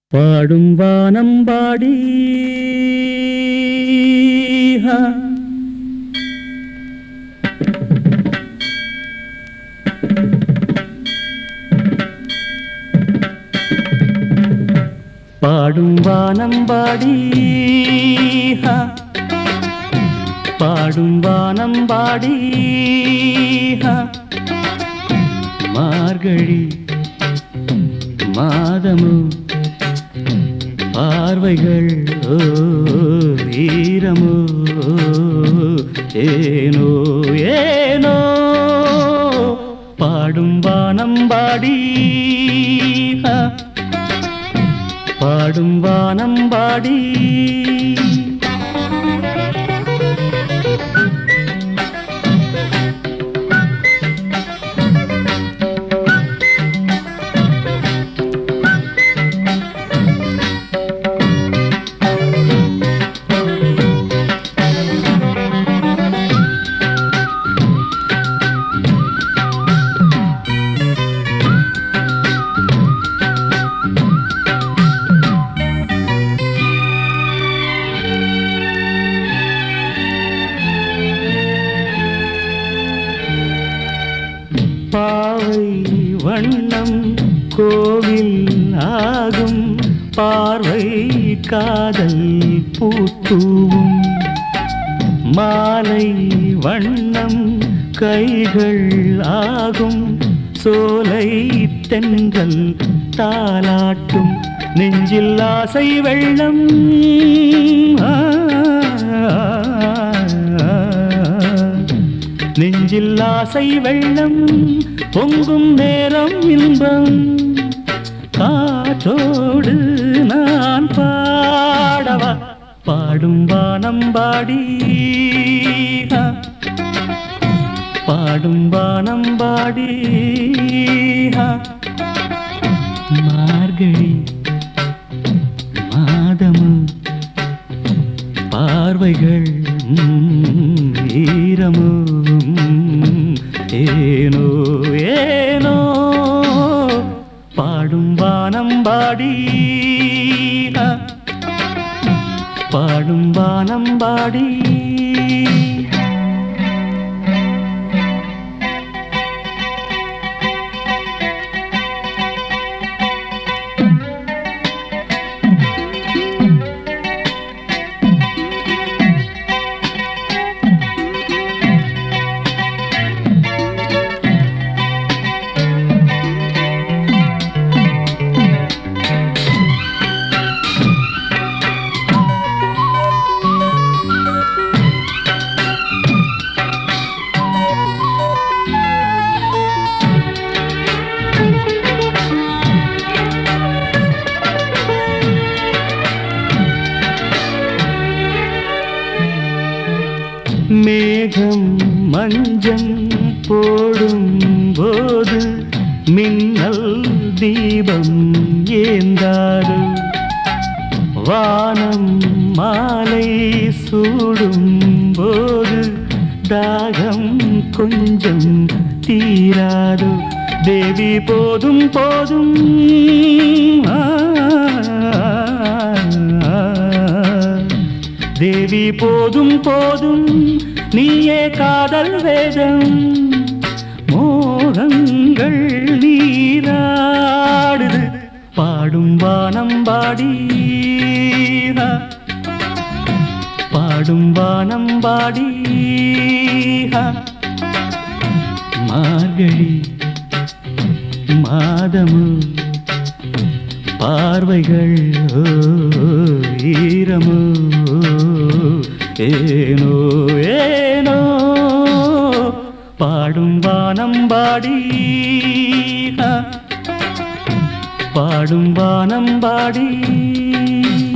பாடும் வானம்பாடி ஹா. பாடும் வானம்பாடி ஹா. பாடும் வானம்பாடி ஹா. மார்கழி மாதமோ பார்வைகள் ஓ ஈரமோ ஏனோ ஏனோ பாடும் வானம்பாடி ஹா. பாடும் வானம்பாடி பாவை வண்ணம் கோவில் ஆகும் பார்வை காதல் பூத்தூவும் மாலை வண்ணம் கைகள் ஆகும் சோலை தென்றல் தாலாட்டும் நெஞ்சில் ஆசை வெள்ளம் ஆ, நெஞ்சில் ஆசை வெள்ளம் பொங்கும் நேரம் இன்பம் காற்றோடு நான் பாடவா பாடும் வானம்பாடி ஆ, பாடும் வானம்பாடி ஆ, மார்கழி மாதமும் பார்வைகள் ம், ஈரமும் ஏனோ ஏனோ பாடும் வானம்பாடி ஆ, பாடும் வானம்பாடி மேகம் மஞ்சம் போடும் போது மின்னல் தீபம் ஏந்தாரு வானம் மாலை சூடும் போது தாகம் கொஞ்சம் தீராது தேவி போதும் போதும் ஆ, ஆ, ஆ. தேவி போதும் போதும் நீயே காதல் வேதம் மோகங்கள் நீராடுது பாடும் வானம்பாடி ஆ, பாடும் வானம்பாடி ஆ, மார்கழி மாதமும் பார்வைகள் ஓ, ஈரமோ ஏனோ ஏனோ பாடும் வானம்பாடி ஆ, பாடும் வானம்பாடி